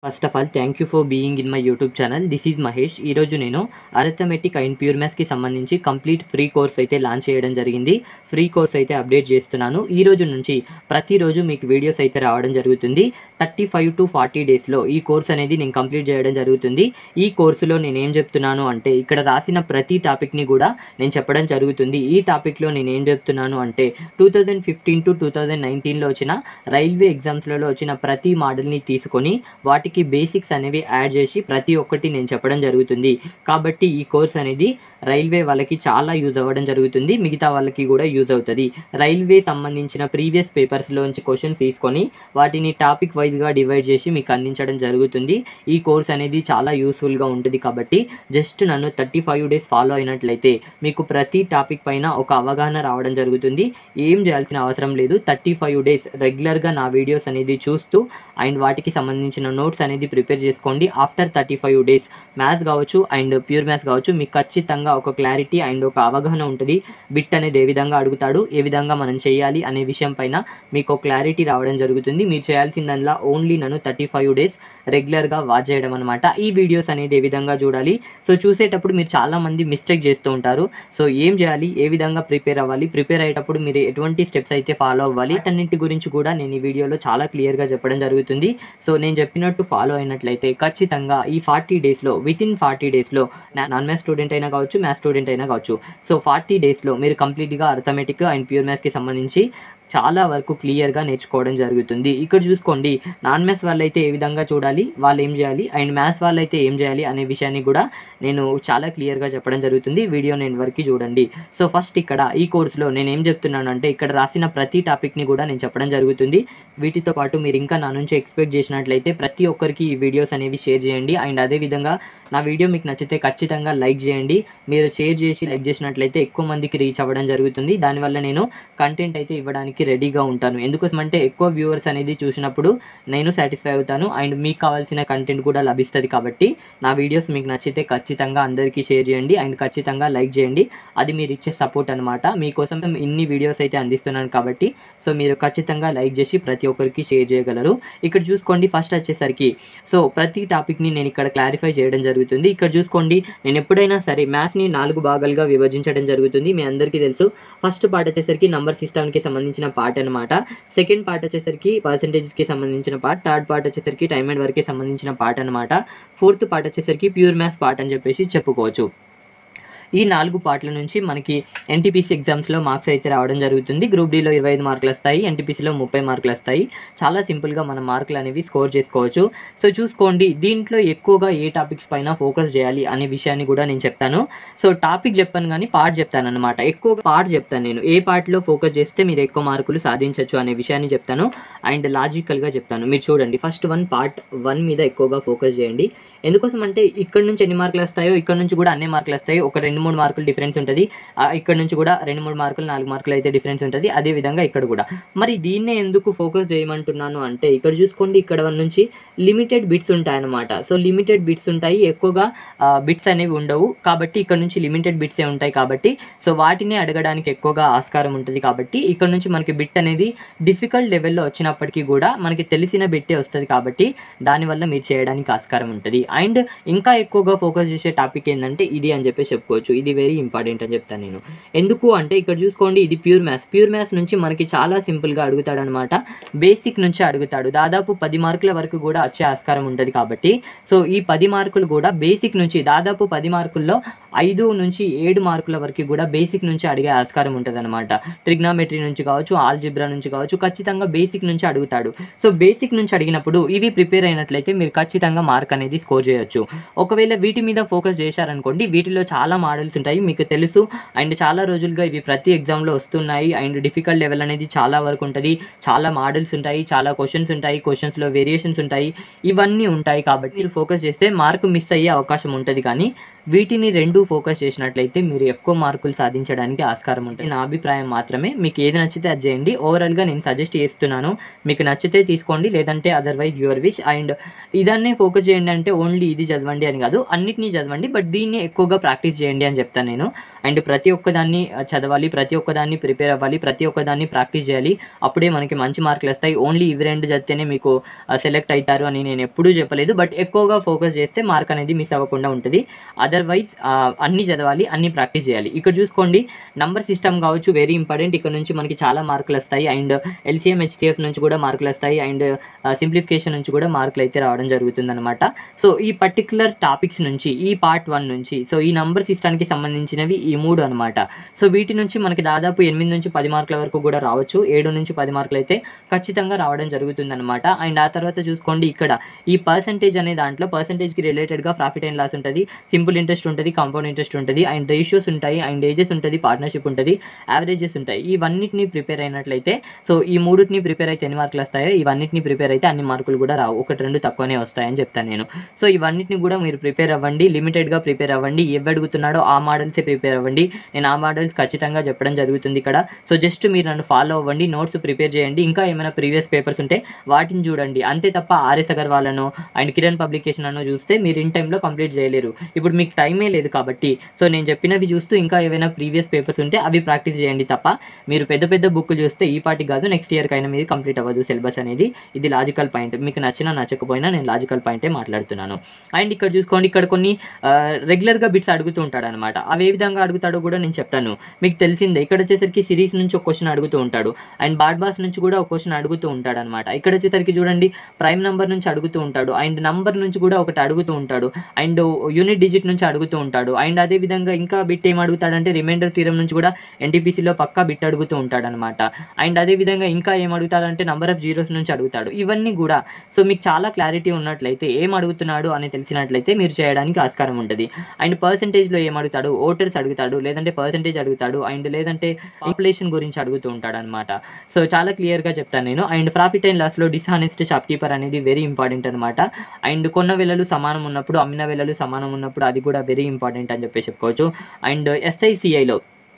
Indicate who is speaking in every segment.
Speaker 1: first of all thank you for being in my YouTube channel this is Mahesh ఈరోజు నేను arithmetic and pure మ్యాథ్స్కి సంబంధించి complete free course అయితే launch చేయడం జరిగింది ఫ్రీ కోర్స్ అయితే అప్డేట్ చేస్తున్నాను ఈ రోజు నుంచి ప్రతిరోజు మీకు వీడియోస్ అయితే రావడం జరుగుతుంది థర్టీ ఫైవ్ టు ఫార్టీ డేస్లో ఈ కోర్స్ అనేది నేను కంప్లీట్ చేయడం జరుగుతుంది ఈ కోర్సులో నేను ఏం చెప్తున్నాను అంటే ఇక్కడ రాసిన ప్రతి టాపిక్ని కూడా నేను చెప్పడం జరుగుతుంది ఈ టాపిక్లో నేను ఏం చెప్తున్నాను అంటే two thousand fifteen to two thousand నైన్టీన్లో వచ్చిన రైల్వే ఎగ్జామ్స్లలో వచ్చిన ప్రతి మోడల్ని తీసుకొని వాటికి బేసిక్స్ అనేవి యాడ్ చేసి ప్రతి ఒక్కటి నేను చెప్పడం జరుగుతుంది కాబట్టి ఈ కోర్స్ అనేది రైల్వే వాళ్ళకి చాలా యూజ్ అవ్వడం జరుగుతుంది మిగతా వాళ్ళకి కూడా యూజ్ అవుతుంది రైల్వే సంబంధించిన ప్రీవియస్ పేపర్స్లోంచి క్వశ్చన్స్ తీసుకొని వాటిని టాపిక్ వైజ్గా డివైడ్ చేసి మీకు అందించడం జరుగుతుంది ఈ కోర్స్ అనేది చాలా యూస్ఫుల్గా ఉంటుంది కాబట్టి జస్ట్ నన్ను థర్టీ ఫైవ్ డేస్ ఫాలో అయినట్లయితే మీకు ప్రతి టాపిక్ పైన ఒక అవగాహన రావడం జరుగుతుంది ఏం చేయాల్సిన అవసరం లేదు థర్టీ ఫైవ్ డేస్ రెగ్యులర్గా నా వీడియోస్ అనేది చూస్తూ అండ్ వాటికి సంబంధించిన నోట్స్ అనేది ప్రిపేర్ చేసుకోండి after thirty five days maths కావచ్చు అండ్ ప్యూర్ మ్యాథ్స్ కావచ్చు మీకు ఖచ్చితంగా ఒక క్లారిటీ అండ్ ఒక అవగాహన ఉంటుంది బిట్ అనేది ఏ విధంగా అడుగుతాడు ఏ విధంగా మనం చేయాలి అనే విషయం పైన మీకు క్లారిటీ రావడం జరుగుతుంది మీరు చేయాల్సిందల్లా ఓన్లీ నన్ను థర్టీ ఫైవ్ డేస్ రెగ్యులర్గా వాచ్ చేయడం అనమాట ఈ వీడియోస్ అనేది ఏ విధంగా చూడాలి సో చూసేటప్పుడు మీరు చాలామంది మిస్టేక్ చేస్తూ ఉంటారు సో ఏం చేయాలి ఏ విధంగా ప్రిపేర్ అవ్వాలి ప్రిపేర్ అయ్యేటప్పుడు మీరు ఎటువంటి స్టెప్స్ అయితే ఫాలో అవ్వాలి అన్నింటి గురించి కూడా నేను ఈ వీడియోలో చాలా క్లియర్గా చెప్పడం జరుగుతుంది సో నేను చెప్పినట్టు ఫాలో అయినట్లయితే ఖచ్చితంగా ఈ ఫార్టీ డేస్లో విత్ ఇన్ ఫార్టీ డేస్లో నాన్ మ్యాథ్స్ స్టూడెంట్ అయినా కావచ్చు మ్యాథ్స్ స్టూడెంట్ అయినా కావచ్చు సో ఫార్టీ డేస్లో మీరు కంప్లీట్గా అర్థమెటిక్ అండ్ ప్యూర్ మ్యాథ్స్కి సంబంధించి చాలా వరకు క్లియర్గా నేర్చుకోవడం జరుగుతుంది ఇక్కడ చూసుకోండి నాన్ మ్యాథ్స్ వాళ్ళైతే ఏ విధంగా చూడాలి వాళ్ళు ఏం చేయాలి అండ్ మ్యాథ్స్ వాళ్ళైతే ఏం చేయాలి అనే విషయాన్ని కూడా నేను చాలా క్లియర్గా చెప్పడం జరుగుతుంది వీడియో నేను వరకు చూడండి సో ఫస్ట్ ఇక్కడ ఈ కోర్సులో నేను ఏం చెప్తున్నాను అంటే ఇక్కడ రాసిన ప్రతి టాపిక్ని కూడా నేను చెప్పడం జరుగుతుంది వీటితో పాటు మీరు ఇంకా నా నుంచి ఎక్స్పెక్ట్ చేసినట్లయితే ప్రతి ఒక్కరికి ఈ వీడియోస్ అనేవి షేర్ చేయండి అండ్ అదేవిధంగా నా వీడియో మీకు నచ్చితే ఖచ్చితంగా లైక్ చేయండి మీరు షేర్ చేసి లైక్ చేసినట్లయితే ఎక్కువ మందికి రీచ్ అవ్వడం జరుగుతుంది దానివల్ల నేను కంటెంట్ అయితే ఇవ్వడానికి రెడీగా ఉంటాను ఎందుకోసం అంటే ఎక్కువ వ్యూవర్స్ అనేది చూసినప్పుడు నేను సాటిస్ఫై అవుతాను అండ్ మీకు కావాల్సిన కంటెంట్ కూడా లభిస్తుంది కాబట్టి నా వీడియోస్ మీకు నచ్చితే ఖచ్చితంగా అందరికీ షేర్ చేయండి అండ్ ఖచ్చితంగా లైక్ చేయండి అది మీరు ఇచ్చే సపోర్ట్ అనమాట మీకోసం ఇన్ని వీడియోస్ అయితే అందిస్తున్నాను కాబట్టి సో మీరు ఖచ్చితంగా లైక్ చేసి ప్రతి ఒక్కరికి షేర్ చేయగలరు ఇక్కడ చూసుకోండి ఫస్ట్ వచ్చేసరికి సో ప్రతి టాపిక్ని నేను ఇక్కడ క్లారిఫై చేయడం జరుగుతుంది ఇక్కడ చూసుకోండి నేను ఎప్పుడైనా సరే మ్యాథ్స్ని నాలుగు భాగాలుగా విభజించడం జరుగుతుంది మీ అందరికీ తెలుసు ఫస్ట్ పార్ట్ వచ్చేసరికి నంబర్ సిస్టమ్కి సంబంధించిన పార్ట్ అనమాట సెకండ్ పార్ట్ వచ్చేసరికి పర్సంటేజెస్కి సంబంధించిన పార్ట్ థర్డ్ పార్ట్ వచ్చేసరికి టైమ్ అండ్ వర్క్కి సంబంధించిన పార్ట్ అనమాట ఫోర్త్ పార్ట్ వచ్చేసరికి ప్యూర్ మ్యాథ్స్ పార్ట్ అని చెప్పేసి చెప్పుకోవచ్చు ఈ నాలుగు పార్ట్ల నుంచి మనకి ఎన్టీపీసీ ఎగ్జామ్స్లో మార్క్స్ అయితే రావడం జరుగుతుంది గ్రూప్ డీలో ఇరవై ఐదు మార్కులు వస్తాయి ఎన్టీపీసీలో ముప్పై మార్కులు వస్తాయి చాలా సింపుల్గా మన మార్కులు అనేవి స్కోర్ చేసుకోవచ్చు సో చూసుకోండి దీంట్లో ఎక్కువగా ఏ టాపిక్స్ పైన ఫోకస్ చేయాలి అనే విషయాన్ని కూడా నేను చెప్తాను సో టాపిక్ చెప్పాను కానీ పార్ట్ చెప్తాను అనమాట ఎక్కువగా పార్ట్ చెప్తాను నేను ఏ పార్ట్లో ఫోకస్ చేస్తే మీరు ఎక్కువ మార్కులు సాధించవచ్చు అనే విషయాన్ని చెప్తాను అండ్ లాజికల్గా చెప్తాను మీరు చూడండి ఫస్ట్ వన్ పార్ట్ వన్ మీద ఎక్కువగా ఫోకస్ చేయండి ఎందుకోసం అంటే ఇక్కడ నుంచి ఎన్ని మార్కులు వస్తాయో ఇక్కడ నుంచి కూడా అన్ని మార్కులు వస్తాయి ఒక రెండు మూడు మార్కులు డిఫరెన్స్ ఉంటుంది ఆ, ఇక్కడ నుంచి కూడా రెండు మూడు మార్కులు నాలుగు మార్కులు అయితే డిఫరెన్స్ ఉంటుంది అదే విధంగా ఇక్కడ కూడా మరి దీన్నే ఎందుకు ఫోకస్ చేయమంటున్నాను అంటే ఇక్కడ చూసుకోండి ఇక్కడ నుంచి లిమిటెడ్ బిట్స్ ఉంటాయన్నమాట సో లిమిటెడ్ బిట్స్ ఉంటాయి ఎక్కువగా బిట్స్ అనేవి ఉండవు కాబట్టి ఇక్కడ నుంచి లిమిటెడ్ బిట్సే ఉంటాయి కాబట్టి సో వాటిని అడగడానికి ఎక్కువగా ఆస్కారం ఉంటుంది కాబట్టి ఇక్కడ నుంచి మనకి బిట్ అనేది డిఫికల్ట్ లెవెల్లో వచ్చినప్పటికీ కూడా మనకి తెలిసిన బిట్టే వస్తుంది కాబట్టి దానివల్ల మీరు చేయడానికి ఆస్కారం ఉంటుంది అండ్ ఇంకా ఎక్కువగా ఫోకస్ చేసే టాపిక్ ఏంటంటే ఇది అని చెప్పేసి చెప్పుకోవచ్చు ఇది వెరీ ఇంపార్టెంట్ అని చెప్తాను నేను ఎందుకు అంటే ఇక్కడ చూసుకోండి ఇది ప్యూర్ మ్యాథ్స్ ప్యూర్ మ్యాథ్స్ నుంచి మనకి చాలా సింపుల్గా అడుగుతాడు అనమాట బేసిక్ నుంచి అడుగుతాడు దాదాపు పది మార్కుల వరకు కూడా వచ్చే ఆస్కారం ఉంటుంది కాబట్టి సో ఈ పది మార్కులు కూడా బేసిక్ నుంచి దాదాపు పది మార్కుల్లో ఐదు నుంచి ఏడు మార్కుల వరకు కూడా బేసిక్ నుంచి అడిగే ఆస్కారం ఉంటుంది అనమాట ట్రిగ్నామెట్రీ నుంచి కావచ్చు ఆల్జిబ్రా నుంచి కావచ్చు ఖచ్చితంగా బేసిక్ నుంచి అడుగుతాడు సో బేసిక్ నుంచి అడిగినప్పుడు ఇవి ప్రిపేర్ అయినట్లయితే మీరు ఖచ్చితంగా మార్క్ అనేది స్కోర్ చేయొచ్చు ఒకవేళ వీటి మీద ఫోకస్ చేశారనుకోండి వీటిలో చాలా మోడల్స్ ఉంటాయి మీకు తెలుసు అండ్ చాలా రోజులుగా ఇవి ప్రతి ఎగ్జామ్లో వస్తున్నాయి అండ్ డిఫికల్ట్ లెవెల్ అనేది చాలా వరకు ఉంటుంది చాలా మోడల్స్ ఉంటాయి చాలా క్వశ్చన్స్ ఉంటాయి క్వశ్చన్స్లో వేరియేషన్స్ ఉంటాయి ఇవన్నీ ఉంటాయి కాబట్టి మీరు ఫోకస్ చేస్తే మార్క్ మిస్ అయ్యే అవకాశం ఉంటుంది కానీ వీటిని రెండు ఫోకస్ చేసినట్లయితే మీరు ఎక్కువ మార్కులు సాధించడానికి ఆస్కారం ఉంటుంది నా అభిప్రాయం మాత్రమే మీకు ఏది నచ్చితే అది చేయండి ఓవరాల్గా నేను సజెస్ట్ చేస్తున్నాను మీకు నచ్చితే తీసుకోండి లేదంటే అదర్వైజ్ యువర్ విష్ అండ్ ఇదన్నే ఫోకస్ చేయండి అంటే ఓన్లీ ఇది చదవండి అని కాదు అన్నిటినీ చదవండి బట్ దీన్ని ఎక్కువగా ప్రాక్టీస్ చేయండి అని చెప్తాను నేను అండ్ ప్రతి ఒక్కదాన్ని ఆ, చదవాలి ప్రతి ఒక్కదాన్ని ప్రిపేర్ అవ్వాలి ప్రతి ఒక్కదాన్ని ప్రాక్టీస్ చేయాలి అప్పుడే మనకి మంచి మార్కులు వస్తాయి ఓన్లీ ఇవి రెండు చదివితేనే మీకు సెలెక్ట్ అవుతారు అని నేను ఎప్పుడూ చెప్పలేదు బట్ ఎక్కువగా ఫోకస్ చేస్తే మార్క్ అనేది మిస్ అవ్వకుండా ఉంటుంది అదర్వైజ్ అన్ని చదవాలి అన్ని ప్రాక్టీస్ చేయాలి ఇక్కడ చూసుకోండి నంబర్ సిస్టమ్ కావచ్చు వెరీ ఇంపార్టెంట్ ఇక్కడ నుంచి మనకి చాలా మార్కులు వస్తాయి అండ్ ఎల్సీఎం హెచ్సిఎఫ్ నుంచి కూడా మార్కులు వస్తాయి అండ్ సింప్లిఫికేషన్ నుంచి కూడా మార్కులు అయితే రావడం జరుగుతుంది అనమాట సో ఈ పర్టికులర్ టాపిక్స్ నుంచి ఈ పార్ట్ వన్ నుంచి సో ఈ నంబర్ సిస్టానికి సంబంధించినవి ఈ మూడు అనమాట సో వీటి నుంచి మనకి దాదాపు ఎనిమిది నుంచి పది మార్కుల వరకు కూడా రావచ్చు ఏడు నుంచి పది మార్కులు అయితే ఖచ్చితంగా రావడం జరుగుతుంది అనమాట అండ్ ఆ తర్వాత చూసుకోండి ఇక్కడ ఈ పర్సంటేజ్ అనే దాంట్లో పర్సంటేజ్కి రిలేటెడ్గా ప్రాఫిట్ అండ్ లాస్ ఉంటుంది సింపుల్ ఇంట్రెస్ట్ ఉంటుంది కాంపౌండ్ ఇంట్రెస్ట్ ఉంటుంది అండ్ రేషియోస్ ఉంటాయి అండ్ ఏజెస్ ఉంటుంది పార్ట్నర్షిప్ ఉంటుంది యావరేజెస్ ఉంటాయి ఇవన్నిటిని ప్రిపేర్ అయినట్లయితే సో ఈ మూడుని ప్రిపేర్ అయితే ఎన్ని మార్కులు వస్తాయో ఇవన్నిటిని ప్రిపేర్ అయితే అన్ని మార్కులు కూడా రావు ఒకటి రెండు తక్కువనే వస్తాయని చెప్తాను నేను సో ఇవన్నిటిని కూడా మీరు ప్రిపేర్ అవ్వండి లిమిటెడ్గా ప్రిపేర్ అవ్వండి ఏవి అడుగుతున్నాడో ఆ మోడల్సే ప్రిపేర్ అవ్వండి నేను ఆ మోడల్స్ ఖచ్చితంగా చెప్పడం జరుగుతుంది ఇక్కడ సో జస్ట్ మీరు నన్ను ఫాలో అవ్వండి నోట్స్ ప్రిపేర్ చేయండి ఇంకా ఏమైనా ప్రీవియస్ పేపర్స్ ఉంటే వాటిని చూడండి అంతే తప్ప ఆర్ఎస్ అగర్వాలను అండ్ కిరణ్ పబ్లికేషన్ అన్నో చూస్తే మీరు ఇన్ టైంలో కంప్లీట్ చేయలేరు ఇప్పుడు మీకు టైమే లేదు కాబట్టి సో నేను చెప్పినవి చూస్తూ ఇంకా ఏమైనా ప్రీవియస్ పేపర్స్ ఉంటే అవి ప్రాక్టీస్ చేయండి తప్ప మీరు పెద్ద పెద్ద బుక్ చూస్తే ఈ పార్టీ కాదు నెక్స్ట్ ఇయర్కి అయినా మీది కంప్లీట్ అవ్వదు సిలబస్ అనేది ఇది లాజికల్ పాయింట్ మీకు నచ్చినా నచ్చకపోయినా నేను లాజికల్ పాయింటే మాట్లాడుతున్నాను అండ్ ఇక్కడ చూసుకోండి ఇక్కడ కొన్ని రెగ్యులర్గా బిట్స్ అడుగుతూ ఉంటాడు అనమాట అవి ఏ విధంగా అడుగుతాడో కూడా నేను చెప్తాను మీకు తెలిసిందే ఇక్కడ వచ్చేసరికి సిరీస్ నుంచి ఒక క్వశ్చన్ అడుగుతూ ఉంటాడు అండ్ బాడ్ బాస్ నుంచి కూడా ఒక క్వశ్చన్ అడుగుతూ ఉంటాడు అనమాట ఇక్కడ వచ్చేసరికి చూడండి ప్రైమ్ నెంబర్ నుంచి అడుగుతూ ఉంటాడు అండ్ నంబర్ నుంచి కూడా ఒకటి అడుగుతూ ఉంటాడు అండ్ యూనిట్ డిజిట్ నుంచి అడుగుతూ ఉంటాడు అండ్ అదే విధంగా ఇంకా బిట్ ఏం అడుగుతాడంటే రిమైండర్ తీరం నుంచి కూడా ఎన్టీపీసీలో పక్కా బిట్ అడుగుతూ ఉంటాడు అనమాట అండ్ అదే విధంగా ఇంకా ఏం అడుగుతాడంటే నంబర్ ఆఫ్ జీరోస్ నుంచి అడుగుతాడు ఇవన్నీ కూడా సో మీకు చాలా క్లారిటీ ఉన్నట్లయితే ఏం అడుగుతున్నాడు అని తెలిసినట్లయితే మీరు చేయడానికి ఆస్కారం ఉంటుంది అండ్ పర్సంటేజ్లో ఏం అడుగుతాడు ఓటర్స్ అడుగుతాడు లేదంటే పర్సంటేజ్ అడుగుతాడు అండ్ లేదంటే పాపులేషన్ గురించి అడుగుతూ ఉంటాడు అనమాట సో చాలా క్లియర్గా చెప్తాను నేను అండ్ ప్రాఫిట్ అండ్ లాస్లో డిస్హానెస్ట్ షాప్ కీపర్ అనేది వెరీ ఇంపార్టెంట్ అనమాట అండ్ కొన్న వేళలు సమానం ఉన్నప్పుడు అమ్మిన వేళలు సమానం ఉన్నప్పుడు అది కూడా వెరీ ఇంపార్టెంట్ అని చెప్పి చెప్పుకోవచ్చు అండ్ ఎస్ఐసిఐలో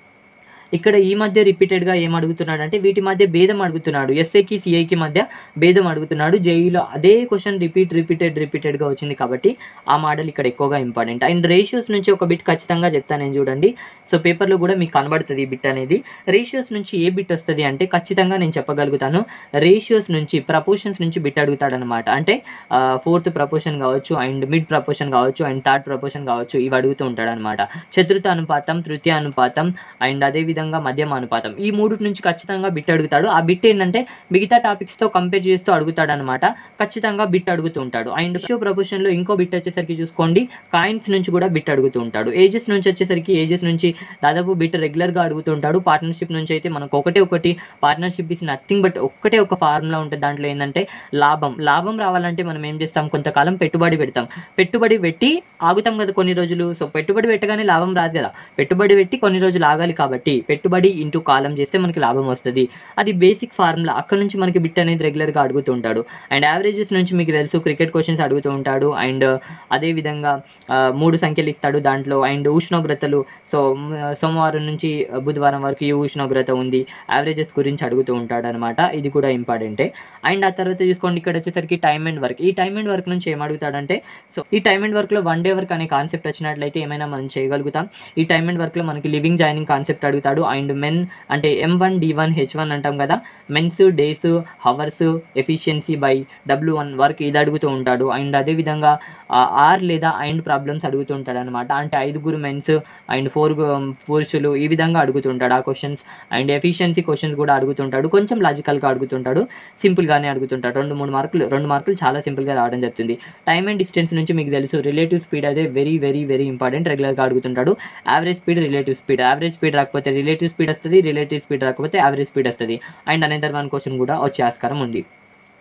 Speaker 1: ఇక్కడ ఈ మధ్య రిపీటెడ్గా ఏం అడుగుతున్నాడు అంటే వీటి మధ్య భేదం అడుగుతున్నాడు ఎస్ఐకి సిఐకి మధ్య భేదం అడుగుతున్నాడు జేఈలో అదే క్వశ్చన్ రిపీట్ రిపీటెడ్ రిపీటెడ్గా వచ్చింది కాబట్టి ఆ మోడల్ ఇక్కడ ఎక్కువగా ఇంపార్టెంట్ అండ్ రేషియోస్ నుంచి ఒక బిట్ ఖచ్చితంగా చెప్తాను నేను చూడండి సో పేపర్లో కూడా మీకు కనబడుతుంది ఈ బిట్ అనేది రేషియోస్ నుంచి ఏ బిట్ వస్తుంది అంటే ఖచ్చితంగా నేను చెప్పగలుగుతాను రేషియోస్ నుంచి ప్రపోర్షన్స్ నుంచి బిట్ అడుగుతాడనమాట అంటే ఫోర్త్ ప్రపోర్షన్ కావచ్చు అండ్ మిడ్ ప్రపోర్షన్ కావచ్చు అండ్ థర్డ్ ప్రపోర్షన్ కావచ్చు ఇవి అడుగుతూ ఉంటాడనమాట చతుర్థ అనుపాతం తృతీయ అనుపాతం అండ్ అదేవిధంగా మధ్యమ అనుపాతం ఈ మూడు నుంచి ఖచ్చితంగా బిట్ అడుగుతాడు ఆ బిట్ ఏంటంటే మిగతా టాపిక్స్తో కంపేర్ చేస్తూ అడుగుతాడనమాట ఖచ్చితంగా బిట్ అడుగుతూ ఉంటాడు అండ్ షో ప్రపోర్షన్లో ఇంకో బిట్ వచ్చేసరికి చూసుకోండి కాయిన్స్ నుంచి కూడా బిట్ అడుగుతూ ఉంటాడు ఏజెస్ నుంచి వచ్చేసరికి ఏజెస్ నుంచి దాదాపు బిట్ రెగ్యులర్గా అడుగుతూ ఉంటాడు పార్ట్నర్షిప్ నుంచి అయితే మనకు ఒకటే ఒకటి పార్ట్నర్షిప్ ఇస్ నథింగ్ బట్ ఒక్కటే ఒక ఫార్ములా ఉంటుంది దాంట్లో ఏంటంటే లాభం లాభం రావాలంటే మనం ఏం చేస్తాం కొంతకాలం పెట్టుబడి పెడతాం పెట్టుబడి పెట్టి ఆగుతాం కదా కొన్ని రోజులు సో పెట్టుబడి పెట్టగానే లాభం రాదు కదా పెట్టుబడి పెట్టి కొన్ని రోజులు ఆగాలి కాబట్టి పెట్టుబడి ఇంటూ కాలం చేస్తే మనకి లాభం వస్తుంది అది బేసిక్ ఫార్ములా అక్కడ నుంచి మనకి బిట్ అనేది రెగ్యులర్గా అడుగుతూ ఉంటాడు అండ్ యావరేజెస్ నుంచి మీకు తెలుసు క్రికెట్ క్వశ్చన్స్ అడుగుతూ ఉంటాడు అండ్ అదేవిధంగా ఆ, మూడు సంఖ్యలు ఇస్తాడు దాంట్లో అండ్ ఉష్ణోగ్రతలు సో మ్, సోమవారం నుంచి బుధవారం వరకు ఈ ఉష్ణోగ్రత ఉంది యావరేజెస్ గురించి అడుగుతూ ఉంటాడు అనమాట ఇది కూడా ఇంపార్టెంటే అండ్ ఆ తర్వాత చూసుకోండి ఇక్కడ వచ్చేసరికి టైమ్ అండ్ వర్క్ ఈ టైమ్ అండ్ వర్క్ నుంచి ఏం అడుగుతాడంటే సో ఈ టైమ్ అండ్ వర్క్లో వన్ డే వర్క్ అనే కాన్సెప్ట్ వచ్చినట్లయితే ఏమైనా మనం చేయగలుగుతాం ఈ టైమ్ అండ్ వర్క్లో మనకి లివింగ్ జాయినింగ్ కాన్సెప్ట్ అడుగుతాడు అండ్ మెన్ అంటే M one D one H one అంటాం కదా men's days hours efficiency by W one work ఇది అడుగుతూ ఉంటాడు అండ్ అదేవిధంగా ఆర్ లేదా అండ్ ప్రాబ్లమ్స్ అడుగుతూ ఉంటాడు అనమాట అంటే ఐదుగురు మెన్స్ అండ్ ఫోర్ పురుషులు ఈ విధంగా అడుగుతుంటాడు ఆ క్వశ్చన్స్ అండ్ ఎఫిషియన్సీ క్వశ్చన్స్ కూడా అడుగుతుంటాడు కొంచెం లాజికల్గా అడుగుతుంటాడు సింపుల్గానే అడుగుతుంటాడు రెండు మూడు మార్కులు రెండు మార్కులు చాలా సింపుల్గా రావడం జరుగుతుంది టైమ్ అండ్ డిస్టెన్స్ నుంచి మీకు తెలుసు రిలేటివ్ స్పీడ్ అదే వెరీ వెరీ వెరీ ఇంపార్టెంట్ రెగ్యులర్గా అడుగుతుంటాడు average speed relative speed average speed రాకపోతే రిలేటివ్ స్పీడ్ వస్తుంది రిలేటివ్ స్పీడ్ రాకపోతే యావరేజ్ స్పీడ్ వస్తుంది అండ్ అనేదర్ వన్ క్వశ్చన్ కూడా వచ్చే ఆస్కారం ఉంది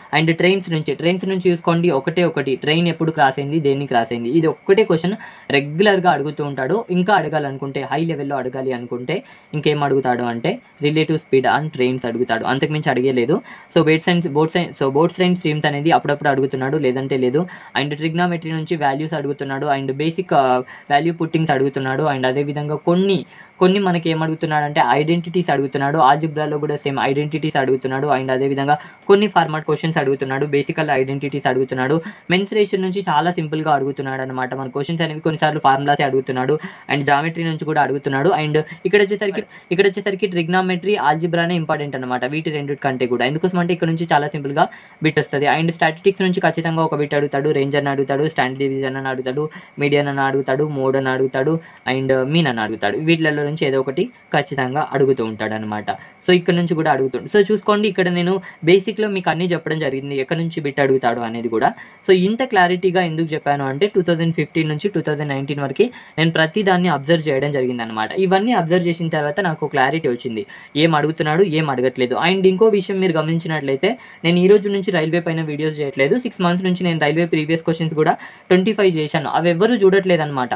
Speaker 1: అండ్ ట్రైన్స్ నుంచి ట్రైన్స్ నుంచి చూసుకోండి ఒకటే ఒకటి ట్రైన్ ఎప్పుడు క్రాస్ అయింది దేన్ని క్రాస్ అయింది ఇది ఒక్కటే క్వశ్చన్ రెగ్యులర్గా అడుగుతూ ఉంటాడు ఇంకా అడగాలనుకుంటే హై లెవెల్లో అడగాలి అనుకుంటే ఇంకేం అడుగుతాడు అంటే రిలేటివ్ స్పీడ్ ఆన్ ట్రైన్స్ అడుగుతాడు అంతకుమించి అడిగేలేదు so boat science boat science so boat science streams అనేది అప్పుడప్పుడు అడుగుతున్నాడు లేదంటే లేదు అండ్ ట్రిగ్నామెట్రీ నుంచి వాల్యూస్ అడుగుతున్నాడు అండ్ బేసిక్ వాల్యూ పుట్టింగ్స్ అడుగుతున్నాడు అండ్ అదేవిధంగా కొన్ని కొన్ని మనకి ఏం అడుగుతున్నాడు అంటే ఐడెంటిటీస్ అడుగుతున్నాడు ఆల్జిబ్రాలో కూడా సేమ్ ఐడెంటిటీస్ అడుగుతున్నాడు అండ్ అదేవిధంగా కొన్ని ఫార్మాట్ క్వశ్చన్స్ అడుగుతున్నాడు బేసికల్ ఐడెంటిటీస్ అడుగుతున్నాడు మెన్సురేషన్ నుంచి చాలా సింపుల్గా అడుగుతున్నాడు అనమాట మన క్వశ్చన్స్ అనేవి కొన్నిసార్లు ఫార్ములాస్ అడుగుతున్నాడు అండ్ జామెట్రీ నుంచి కూడా అడుగుతున్నాడు అండ్ ఇక్కడ వచ్చేసరికి ఇక్కడ వచ్చేసరికి ట్రిగ్నామెట్రీ ఆల్జిబ్రానే ఇంపార్టెంట్ అనమాట వీటి రెండు కంటే కూడా ఎందుకోసం అంటే ఇక్కడ నుంచి చాలా సింపుల్గా బిట్ వస్తుంది అండ్ స్టాటిస్టిక్స్ నుంచి ఖచ్చితంగా ఒక బిట్ అడుగుతాడు రేంజ్ అని అడుగుతాడు స్టాండర్డ్ డివిజన్ అని అడుగుతాడు మీడియన్ అని అడుగుతాడు మోడ్ అని అడుగుతాడు అండ్ మీన్ అని అడుగుతాడు వీటిలలో నుంచి ఏదో ఒకటి ఖచ్చితంగా అడుగుతూ ఉంటాడు అనమాట సో ఇక్కడ నుంచి కూడా అడుగుతుండు సో చూసుకోండి ఇక్కడ నేను బేసిక్లో మీకు అన్నీ చెప్పడం జరిగింది ఎక్కడి నుంచి బిట్ అడుగుతాడు అనేది కూడా సో ఇంత క్లారిటీగా ఎందుకు చెప్పాను అంటే టూ థౌజండ్ ఫిఫ్టీన్ నుంచి టూ థౌజండ్ నైన్టీన్ వరకు నేను ప్రతి దాన్ని అబ్జర్వ్ చేయడం జరిగింది అనమాట ఇవన్నీ అబ్జర్వ్ చేసిన తర్వాత నాకు క్లారిటీ వచ్చింది ఏం అడుగుతున్నాడు ఏం అడగట్లేదు అండ్ ఇంకో విషయం మీరు గమనించినట్లయితే నేను ఈ రోజు నుంచి రైల్వే పైన వీడియోస్ చేయట్లేదు సిక్స్ మంత్స్ నుంచి నేను రైల్వే ప్రీవియస్ క్వశ్చన్స్ కూడా ట్వంటీ ఫైవ్ చేశాను అవి ఎవ్వరూ చూడట్లేదు అనమాట